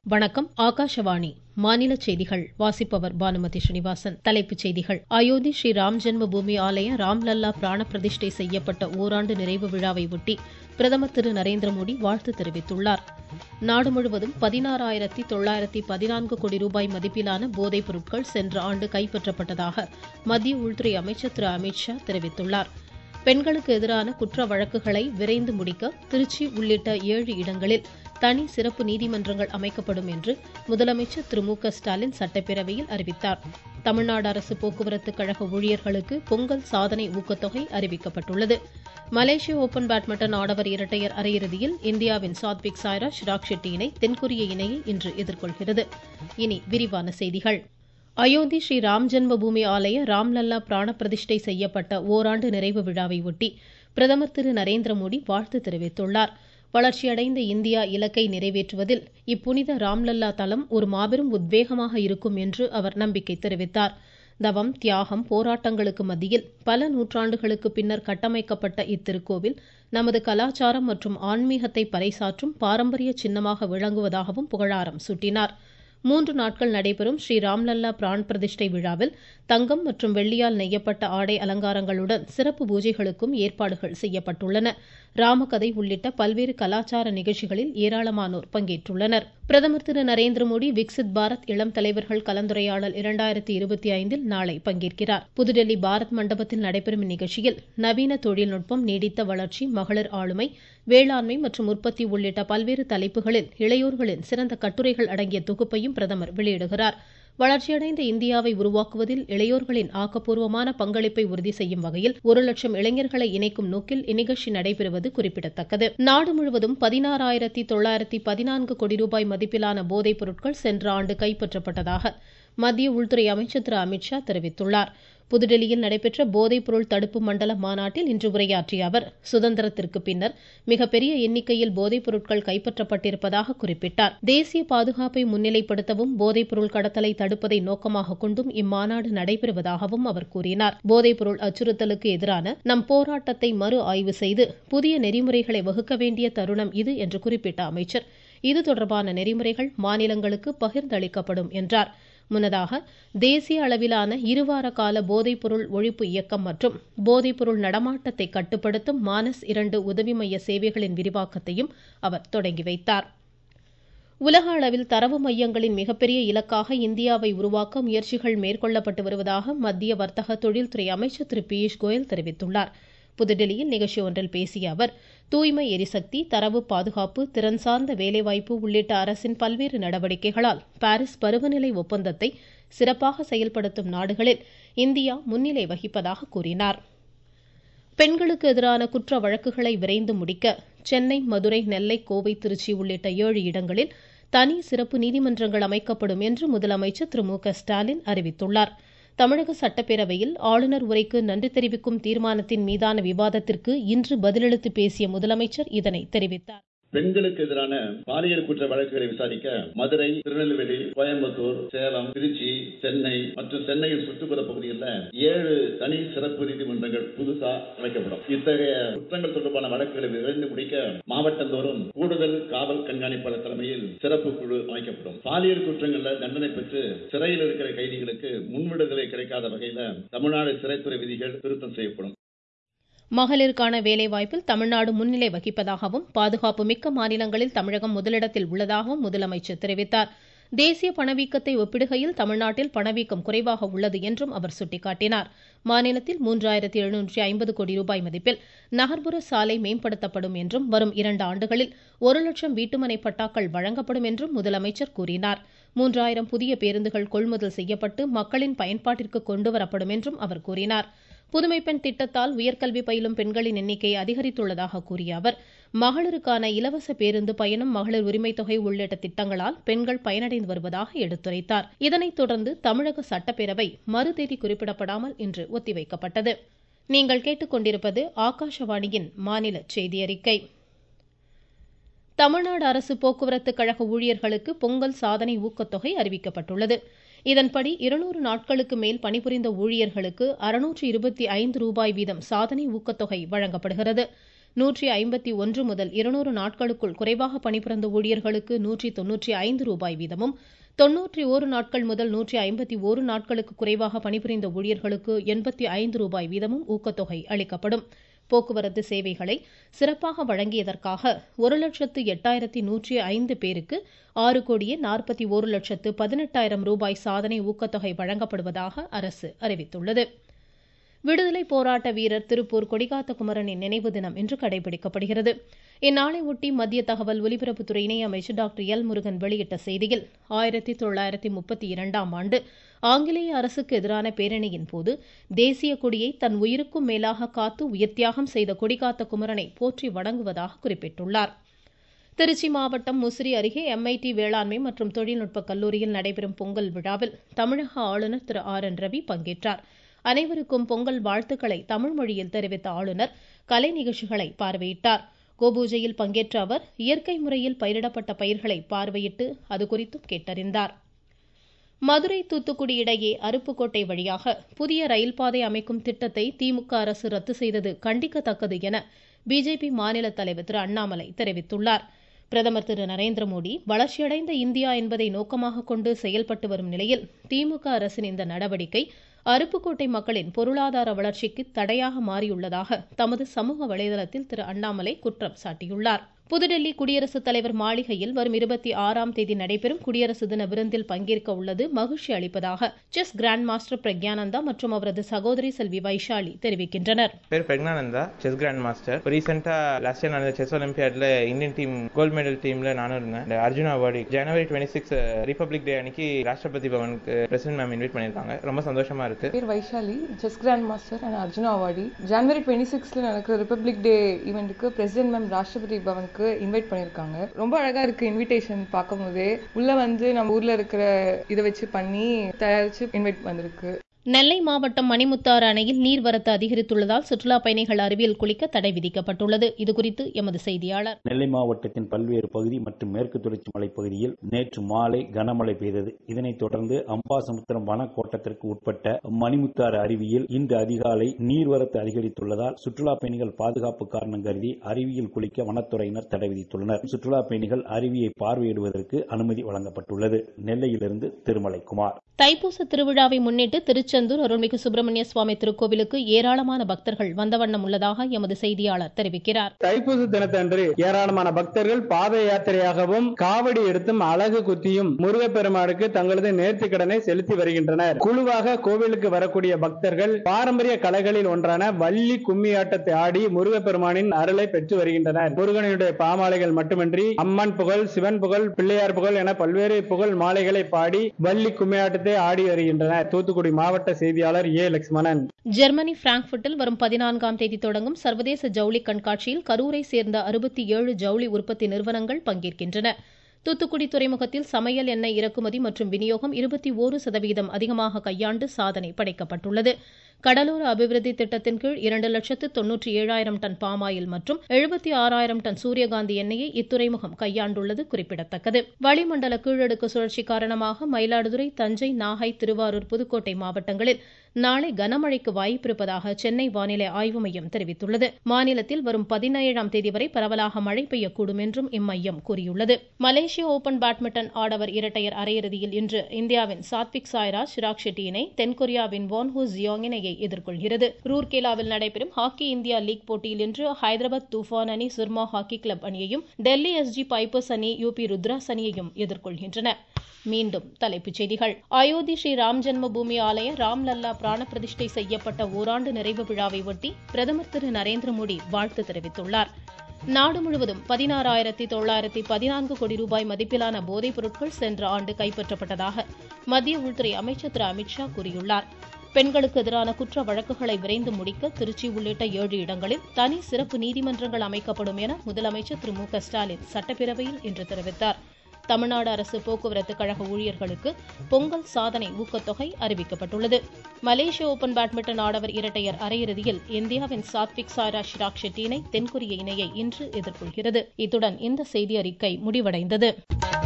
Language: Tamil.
வணக்கம் ஆகாஷவாணி மாநில செய்திகள் வாசிப்பவர் பானுமதி ஸ்ரீனிவாசன் தலைப்புச் செய்திகள் அயோத்தி ஸ்ரீ ராம் ஜென்ம பூமி ஆலய ராம்லல்லா பிராண பிரதிஷ்டை செய்யப்பட்ட ஓராண்டு நிறைவு விழாவை ஒட்டி பிரதமர் திரு நரேந்திர மோடி வாழ்த்து தெரிவித்துள்ளார் நாடு முழுவதும் பதினாறாயிரத்தி தொள்ளாயிரத்தி பதினான்கு கோடி ரூபாய் மதிப்பிலான போதைப் பொருட்கள் சென்ற ஆண்டு கைப்பற்றப்பட்டதாக மத்திய உள்துறை அமைச்சர் திரு அமித்ஷா தெரிவித்துள்ளார் பெண்களுக்கு எதிரான குற்ற வழக்குகளை விரைந்து முடிக்க திருச்சி உள்ளிட்ட ஏழு இடங்களில் தனி சிறப்பு நீதிமன்றங்கள் அமைக்கப்படும் என்று முதலமைச்சர் திரு மு க ஸ்டாலின் சட்டப்பேரவையில் அறிவித்தார் தமிழ்நாடு அரசு போக்குவரத்து கழக ஊழியர்களுக்கு பொங்கல் சாதனை ஊக்கத்தொகை அறிவிக்கப்பட்டுள்ளது மலேசிய ஓபன் பேட்மிண்டன் ஆடவர் இரட்டையர் அரையிறுதியில் இந்தியாவின் சாத்விக் சாய்ராஜ் ஷிராக் ஷெட்டி இணை தென்கொரிய இணையை இன்று எதிர்கொள்கிறது இனி விரிவான செய்திகள் அயோத்தி ஸ்ரீ ராம் ஜென்ம பூமி ஆலய ராம்லல்லா பிராண பிரதிஷ்டை செய்யப்பட்ட ஓராண்டு நிறைவு விழாவை ஒட்டி பிரதமர் திரு நரேந்திர மோடி வாழ்த்து தெரிவித்துள்ளார் வளர்ச்சியடைந்த இந்தியா இலக்கை நிறைவேற்றுவதில் இப்புனித ராம்லல்லா தலம் ஒரு மாபெரும் உத்வேகமாக இருக்கும் என்று அவர் நம்பிக்கை தெரிவித்தார் தவம் தியாகம் போராட்டங்களுக்கு மத்தியில் பல நூற்றாண்டுகளுக்கு பின்னர் கட்டமைக்கப்பட்ட இத்திருக்கோவில் நமது கலாச்சாரம் மற்றும் ஆன்மீகத்தை பறைசாற்றும் பாரம்பரிய சின்னமாக விளங்குவதாகவும் புகழாரம் சூட்டினார் மூன்று நாட்கள் நடைபெறும் ஸ்ரீ ராம்லல்லா பிரான் பிரதிஷ்டை விழாவில் தங்கம் மற்றும் வெள்ளியால் நெய்யப்பட்ட ஆடை அலங்காரங்களுடன் சிறப்பு பூஜைகளுக்கும் ஏற்பாடுகள் செய்யப்பட்டுள்ளன ராமகதை உள்ளிட்ட பல்வேறு கலாச்சார நிகழ்ச்சிகளில் ஏராளமானோர் பங்கேற்றுள்ளனர் பிரதமர் திரு நரேந்திர மோடி விக்சித் பாரத் இளம் தலைவர்கள் கலந்துரையாடல் இரண்டாயிரத்தி இருபத்தி ஐந்தில் நாளை பங்கேற்கிறார் புதுடெல்லி பாரத் மண்டபத்தில் நடைபெறும் இந்நிகழ்ச்சியில் நவீன தொழில்நுட்பம் நீடித்த வளர்ச்சி மகளிர் ஆளுமை வேளாண்மை மற்றும் உற்பத்தி உள்ளிட்ட பல்வேறு தலைப்புகளில் இளையோர்களின் சிறந்த கட்டுரைகள் அடங்கிய தொகுப்பையும் பிரதமர் வெளியிடுகிறார் வளர்ச்சியடைந்த இந்தியாவை உருவாக்குவதில் இளையோர்களின் ஆக்கப்பூர்வமான பங்களிப்பை உறுதி செய்யும் வகையில் ஒரு லட்சம் இளைஞர்களை இணைக்கும் நோக்கில் இந்நிகழ்ச்சி நடைபெறுவது குறிப்பிடத்தக்கது நாடு முழுவதும் பதினாறாயிரத்தி தொள்ளாயிரத்தி பதினான்கு கோடி ரூபாய் மதிப்பிலான போதைப் பொருட்கள் சென்ற ஆண்டு கைப்பற்றப்பட்டதாக மத்திய உள்துறை அமைச்சர் திரு அமித்ஷா தெரிவித்துள்ளார் புதுடெல்லியில் நடைபெற்ற போதைப் பொருள் தடுப்பு மண்டல மாநாட்டில் இன்று உரையாற்றிய அவர் சுதந்திரத்திற்கு பின்னர் மிகப்பெரிய எண்ணிக்கையில் போதைப் பொருட்கள் கைப்பற்றப்பட்டிருப்பதாக குறிப்பிட்டார் தேசிய பாதுகாப்பை முன்னிலைப்படுத்தவும் போதைப் பொருள் கடத்தலை தடுப்பதை நோக்கமாக கொண்டும் இம்மாநாடு நடைபெறுவதாகவும் அவர் கூறினார் போதைப் பொருள் அச்சுறுத்தலுக்கு எதிரான நம் போராட்டத்தை மறு ஆய்வு செய்து புதிய நெறிமுறைகளை வகுக்க வேண்டிய தருணம் இது என்று குறிப்பிட்ட அமைச்சர் இது தொடர்பான நெறிமுறைகள் மாநிலங்களுக்கு பகிர்ந்தளிக்கப்படும் என்றார் முன்னதாக தேசிய அளவிலான இருவார கால போதைப்பொருள் ஒழிப்பு இயக்கம் மற்றும் போதைப்பொருள் நடமாட்டத்தை கட்டுப்படுத்தும் மானஸ் இரண்டு உதவி மைய சேவைகளின் விரிவாக்கத்தையும் அவர் தொடங்கி வைத்தார் உலக அளவில் தரவு மையங்களின் மிகப்பெரிய இலக்காக இந்தியாவை உருவாக்க முயற்சிகள் மேற்கொள்ளப்பட்டு வருவதாக மத்திய வர்த்தக தொழில்துறை அமைச்சர் திரு பியூஷ் கோயல் தெரிவித்துள்ளார் புதுடெல்லியில் நிகழ்ச்சி ஒன்றில் பேசிய அவர் தூய்மை எரிசக்தி தரவு பாதுகாப்பு திறன் சார்ந்த வேலைவாய்ப்பு உள்ளிட்ட அரசின் பல்வேறு நடவடிக்கைகளால் பாரிஸ் பருவநிலை ஒப்பந்தத்தை சிறப்பாக செயல்படுத்தும் நாடுகளில் இந்தியா முன்னிலை வகிப்பதாக கூறினார் பெண்களுக்கு எதிரான குற்ற வழக்குகளை விரைந்து முடிக்க சென்னை மதுரை நெல்லை கோவை திருச்சி உள்ளிட்ட ஏழு இடங்களில் தனி சிறப்பு நீதிமன்றங்கள் அமைக்கப்படும் என்று முதலமைச்சர் திரு மு க ஸ்டாலின் அறிவித்துள்ளார் தமிழக சட்டப்பேரவையில் ஆளுநர் உரைக்கு நன்றி தெரிவிக்கும் தீர்மானத்தின் மீதான விவாதத்திற்கு இன்று பதிலளித்து பேசிய முதலமைச்சர் இதனை தெரிவித்தார் பெண்களுக்கு எதிரான பாலியல் குற்ற வழக்குகளை விசாரிக்க மதுரை திருநெல்வேலி கோயம்புத்தூர் சேலம் திருச்சி சென்னை மற்றும் சென்னையின் சுற்றுப்புற பகுதிகளில் ஏழு தனி சிறப்பு நீதிமன்றங்கள் புதுசா அமைக்கப்படும் இத்தகைய குற்றங்கள் தொடர்பான வழக்குகளை விரைந்து முடிக்க மாவட்டந்தோறும் கூடுதல் காவல் கண்காணிப்பாளர் தலைமையில் சிறப்பு குழு அமைக்கப்படும் பாலியல் குற்றங்கள்ல தண்டனை பெற்று சிறையில் இருக்கிற கைதிகளுக்கு முன்விடுதலை கிடைக்காத வகையில தமிழ்நாடு சிறைத்துறை விதிகள் திருத்தம் செய்யப்படும் மகளிருக்கான வேலைவாய்ப்பில் தமிழ்நாடு முன்னிலை வகிப்பதாகவும் பாதுகாப்பு மிக்க மாநிலங்களில் தமிழகம் முதலிடத்தில் உள்ளதாகவும் முதலமைச்சர் தெரிவித்தார் தேசிய பணவீக்கத்தை ஒப்பிடுகையில் தமிழ்நாட்டில் பணவீக்கம் குறைவாக உள்ளது என்றும் அவர் சுட்டிக்காட்டினார் மாநிலத்தில் மூன்றாயிரத்தி எழுநூற்றி ஐம்பது கோடி ரூபாய் மதிப்பில் நகர்ப்புற சாலை மேம்படுத்தப்படும் என்றும் வரும் இரண்டு ஆண்டுகளில் ஒரு லட்சம் வீட்டுமனை பட்டாக்கள் வழங்கப்படும் என்றும் முதலமைச்சர் கூறினார் மூன்றாயிரம் புதிய பேருந்துகள் கொள்முதல் செய்யப்பட்டு மக்களின் பயன்பாட்டிற்கு கொண்டுவரப்படும் என்றும் அவர் கூறினார் புதுமை பெண் திட்டத்தால் உயர்கல்வி பயிலும் பெண்களின் எண்ணிக்கை அதிகரித்துள்ளதாக கூறிய அவர் மகளிருக்கான இலவச பேருந்து பயணம் மகளிர் உரிமை தொகை உள்ளிட்ட திட்டங்களால் பெண்கள் பயனடைந்து வருவதாக எடுத்துரைத்தார் இதனைத் தொடர்ந்து தமிழக சட்டப்பேரவை மறுதேதி குறிப்பிடப்படாமல் இன்று ஒத்திவைக்கப்பட்டது நீங்கள் கேட்டுக்கொண்டிருப்பது ஆகாஷவாணியின் மாநில செய்தி அறிக்கை தமிழ்நாடு அரசு போக்குவரத்து கழக ஊழியர்களுக்கு பொங்கல் சாதனை ஊக்கத்தொகை அறிவிக்கப்பட்டுள்ளது இதன்படி இருநூறு நாட்களுக்கு மேல் பணிபுரிந்த ஊழியர்களுக்கு அறுநூற்று இருபத்தி ஐந்து ரூபாய் வீதம் சாதனை ஊக்கத்தொகை வழங்கப்படுகிறது நூற்றி ஐம்பத்தி ஒன்று முதல் இருநூறு நாட்களுக்குள் குறைவாக பணிபுரிந்த ஊழியர்களுக்கு நூற்றி தொன்னூற்றி ஐந்து ரூபாய் வீதமும் தொன்னூற்றி ஓரு நாட்கள் முதல் நூற்றி ஐம்பத்தி ஓரு நாட்களுக்கு குறைவாக பணிபுரிந்த ஊழியர்களுக்கு எண்பத்தி ஐந்து ரூபாய் வீதமும் ஊக்கத்தொகை அளிக்கப்படும் போக்குவரத்து சேவைகளை சிறப்பாக வழங்கியதற்காக ஒரு லட்சத்து எட்டாயிரத்தி நூற்றி ஐந்து பேருக்கு ஆறு கோடியே நாற்பத்தி ஒரு லட்சத்து பதினெட்டாயிரம் ரூபாய் சாதனை ஊக்கத்தொகை வழங்கப்படுவதாக அரசு அறிவித்துள்ளது விடுதலை போராட்ட வீரர் திருப்பூர் கொடிகாத்த குமரனின் நினைவு தினம் இன்று கடைபிடிக்கப்படுகிறது இந்நாளை ஒட்டி மத்திய தகவல் ஒலிபரப்புத்துறை இணையமைச்சர் டாக்டர் எல் முருகன் வெளியிட்ட செய்தியில் ஆயிரத்தி தொள்ளாயிரத்தி முப்பத்தி இரண்டாம் ஆண்டு ஆங்கிலேய அரசுக்கு எதிரான பேரணியின் போது தேசிய கொடியை தன் உயிருக்கும் மேலாக காத்து உயிர்த்தியாகம் செய்த கொடிகாத்த குமரனை போற்றி வணங்குவதாக குறிப்பிட்டுள்ளார் திருச்சி மாவட்டம் முசிறி அருகே எம்ஐடி வேளாண்மை மற்றும் தொழில்நுட்ப கல்லூரியில் நடைபெறும் பொங்கல் விழாவில் தமிழக ஆளுநர் திரு ஆர் என் ரவி பங்கேற்றார் அனைவருக்கும் பொங்கல் வாழ்த்துக்களை தமிழ் மொழியில் தெரிவித்த ஆளுநர் கலை நிகழ்ச்சிகளை பார்வையிட்டார் கோபூஜையில் பங்கேற்ற அவர் இயற்கை முறையில் பயிரிடப்பட்ட பயிர்களை பார்வையிட்டு அது குறித்தும் கேட்டறிந்தார் மதுரை தூத்துக்குடி இடையே அருப்புக்கோட்டை வழியாக புதிய ரயில் பாதை அமைக்கும் திட்டத்தை திமுக அரசு ரத்து செய்தது கண்டிக்கத்தக்கது என பிஜேபி மாநில தலைவர் திரு அண்ணாமலை தெரிவித்துள்ளார் பிரதமர் திரு நரேந்திர மோடி வளர்ச்சியடைந்த இந்தியா என்பதை நோக்கமாக கொண்டு செயல்பட்டு வரும் நிலையில் திமுக அரசின் இந்த நடவடிக்கை அருப்புக்கோட்டை மக்களின் பொருளாதார வளர்ச்சிக்கு தடையாக மாறியுள்ளதாக தமது சமூக வலைதளத்தில் திரு அண்ணாமலை குற்றம் சாட்டியுள்ளார் புதுடெல்லி குடியரசுத் தலைவர் மாளிகையில் வரும் இருபத்தி ஆறாம் தேதி நடைபெறும் குடியரசு தின விருந்தில் பங்கேற்க உள்ளது மகிழ்ச்சி அளிப்பதாக செஸ் கிராண்ட் மாஸ்டர் பிரக்யானந்தா மற்றும் அவரது சகோதரி செல்வி வைஷாலி தெரிவிக்கின்றனர் பேர் பிரக்னானந்தா செஸ் கிராண்ட் மாஸ்டர் ரீசெண்டா லாஸ்ட் இயர் நடந்த செஸ் ஒலிம்பியாட்ல இந்தியன் டீம் கோல்ட் மெடல் டீம்ல நானும் இருந்தேன் இந்த Arjuna award January twenty six republic day அன்னைக்கு ராஷ்டிரபதி பவனுக்கு பிரசிடன்ட் மேம் இன்வைட் பண்ணிருக்காங்க ரொம்ப சந்தோஷமா இருக்கு பேர் Vaishali chess grand master and Arjuna awardee January twenty சிக்ஸ்ல நடக்கிற ரிபப்ளிக் டே ஈவெண்ட்டுக்கு பிரசிடென்ட் மேம் ராஷ்டிரபதி பவனுக்கு இன்வைட் பண்ணிருக்காங்க ரொம்ப அழகா இருக்கு இன்விடேஷன் பார்க்கும் போதே உள்ள வந்து நம்ம ஊர்ல இருக்கிற இதை வச்சு பண்ணி தயாரிச்சு இன்வைட் வந்திருக்கு நெல்லை மாவட்டம் மணிமுத்தாறு அணையில் நீர்வரத்து அதிகரித்துள்ளதால் சுற்றுலா பயணிகள் அருவியில் குளிக்க தடை விதிக்கப்பட்டுள்ளது இதுகுறித்து எமது செய்தியாளர் நெல்லை மாவட்டத்தின் பல்வேறு பகுதி மற்றும் மேற்கு தொடர்ச்சி மலைப்பகுதியில் நேற்று மாலை கனமழை பெய்தது இதனைத் தொடர்ந்து அம்பாசமுத்திரம் வனக்கோட்டத்திற்கு உட்பட்ட மணிமுத்தாறு அருவியில் இன்று அதிகாலை நீர்வரத்து அதிகரித்துள்ளதால் சுற்றுலா பயணிகள் பாதுகாப்பு காரணம் கருதி அருவியில் குளிக்க வனத்துறையினர் தடை விதித்துள்ளனர் சுற்றுலா பயணிகள் அருவியை பார்வையிடுவதற்கு அனுமதி வழங்கப்பட்டுள்ளது நெல்லையிலிருந்து திருமலைக்குமார் தைப்பூச திருவிழாவை முன்னிட்டு திருச்செந்தூர் அருள்மிகு சுப்பிரமணிய சுவாமி திருக்கோவிலுக்கு ஏராளமான பக்தர்கள் வந்த வண்ணம் உள்ளதாக எமது செய்தியாளர் தெரிவிக்கிறார் தைப்பூச தினத்தன்று ஏராளமான பக்தர்கள் பாத யாத்திரையாகவும் காவடி எடுத்தும் அழகு குத்தியும் முருகப்பெருமானுக்கு தங்களது நேர்த்திக் கடனை செலுத்தி வருகின்றனர் குழுவாக கோவிலுக்கு வரக்கூடிய பக்தர்கள் பாரம்பரிய கலைகளில் ஒன்றான வள்ளி கும்மியாட்டத்தை ஆடி முருகப்பெருமானின் அருளை பெற்று வருகின்றனர் முருகனுடைய பாமாலைகள் மட்டுமின்றி அம்மன் புகழ் சிவன் புகழ் பிள்ளையார் புகழ் என பல்வேறு புகழ் மாலைகளை பாடி வள்ளி கும்மியாட்டத்தை ஆடி வருகின்றனர் தூத்துக்குடி மாவட்ட செய்தியாளர் ஏ லட்சுமணன் ஜெர்மனி பிராங்க்பர்ட்டில் வரும் பதினான்காம் தேதி தொடங்கும் சர்வதேச ஜவுளி கண்காட்சியில் கரூரை சேர்ந்த அறுபத்தி ஏழு ஜவுளி உற்பத்தி நிறுவனங்கள் பங்கேற்கின்றன தூத்துக்குடி துறைமுகத்தில் சமையல் எண்ணெய் இறக்குமதி மற்றும் விநியோகம் இருபத்தி ஓரு சதவீதம் அதிகமாக கையாண்டு சாதனை படைக்கப்பட்டுள்ளது கடலோர அபிவிருத்தி திட்டத்தின் கீழ் இரண்டு லட்சத்து தொன்னூற்றி ஏழாயிரம் டன் பாமாயில் மற்றும் எழுபத்தி ஆறாயிரம் டன் சூரியகாந்தி எண்ணெயை இத்துறைமுகம் கையாண்டுள்ளது குறிப்பிடத்தக்கது வளிமண்டல கீழடுக்கு சுழற்சி காரணமாக மயிலாடுதுறை தஞ்சை நாகை திருவாரூர் புதுக்கோட்டை மாவட்டங்களில் நாளை கனமழைக்கு வாய்ப்பிருப்பதாக சென்னை வானிலை ஆய்வு மையம் தெரிவித்துள்ளது மாநிலத்தில் வரும் பதினேழாம் தேதி வரை பரவலாக மழை பெய்யக்கூடும் என்றும் இம்மையம் கூறியுள்ளது மலேசிய ஓபன் பேட்மிண்டன் ஆடவர் இரட்டையர் அரையிறுதியில் இன்று இந்தியாவின் சாத்விக் சாய்ராஜ் சிராக் ஷெட்டி இணை தென்கொரியாவின் வான்ஹூ ஜியோங் இணையை எதிர்கொள்கிறது ரூர்கேலாவில் நடைபெறும் ஹாக்கி இந்தியா லீக் போட்டியில் இன்று ஹைதராபாத் தூஃபான் அணி சுர்மா ஹாக்கி கிளப் அணியையும் டெல்லி எஸ்ஜி பைப்பர்ஸ் அணி யூபி ருத்ராஸ் அணியையும் எதிர்கொள்கின்றன மீண்டும் தலைப்புச் செய்திகள் அயோத்தி ஸ்ரீ ராம் ஜென்ம பூமி ஆலய ராம்லல்லா பிராண பிரதிஷ்டை செய்யப்பட்ட ஓராண்டு நிறைவு விழாவை ஒட்டி பிரதமர் திரு நரேந்திர மோடி வாழ்த்து தெரிவித்துள்ளார் நாடு முழுவதும் பதினாறாயிரத்தி தொள்ளாயிரத்தி பதினான்கு கோடி ரூபாய் மதிப்பிலான போதைப் பொருட்கள் சென்ற ஆண்டு கைப்பற்றப்பட்டதாக மத்திய உள்துறை அமைச்சர் திரு அமித்ஷா கூறியுள்ளார் பெண்களுக்கு எதிரான குற்ற வழக்குகளை விரைந்து முடிக்க திருச்சி உள்ளிட்ட ஏழு இடங்களில் தனி சிறப்பு நீதிமன்றங்கள் அமைக்கப்படும் என முதலமைச்சர் திரு மு க ஸ்டாலின் சட்டப்பேரவையில் இன்று தெரிவித்தார் தமிழ்நாடு அரசு போக்குவரத்து கழக ஊழியர்களுக்கு பொங்கல் சாதனை ஊக்கத்தொகை அறிவிக்கப்பட்டுள்ளது மலேசிய ஓபன் பேட்மிண்டன் ஆடவர் இரட்டையர் அரையிறுதியில் இந்தியாவின் சாத்விக் சாய்ராஜ் ஷிராக் ஷெட்டி இணை தென்கொரிய இணையை இன்று எதிர்கொள்கிறது இத்துடன் இந்த செய்தி அறிக்கை முடிவடைந்தது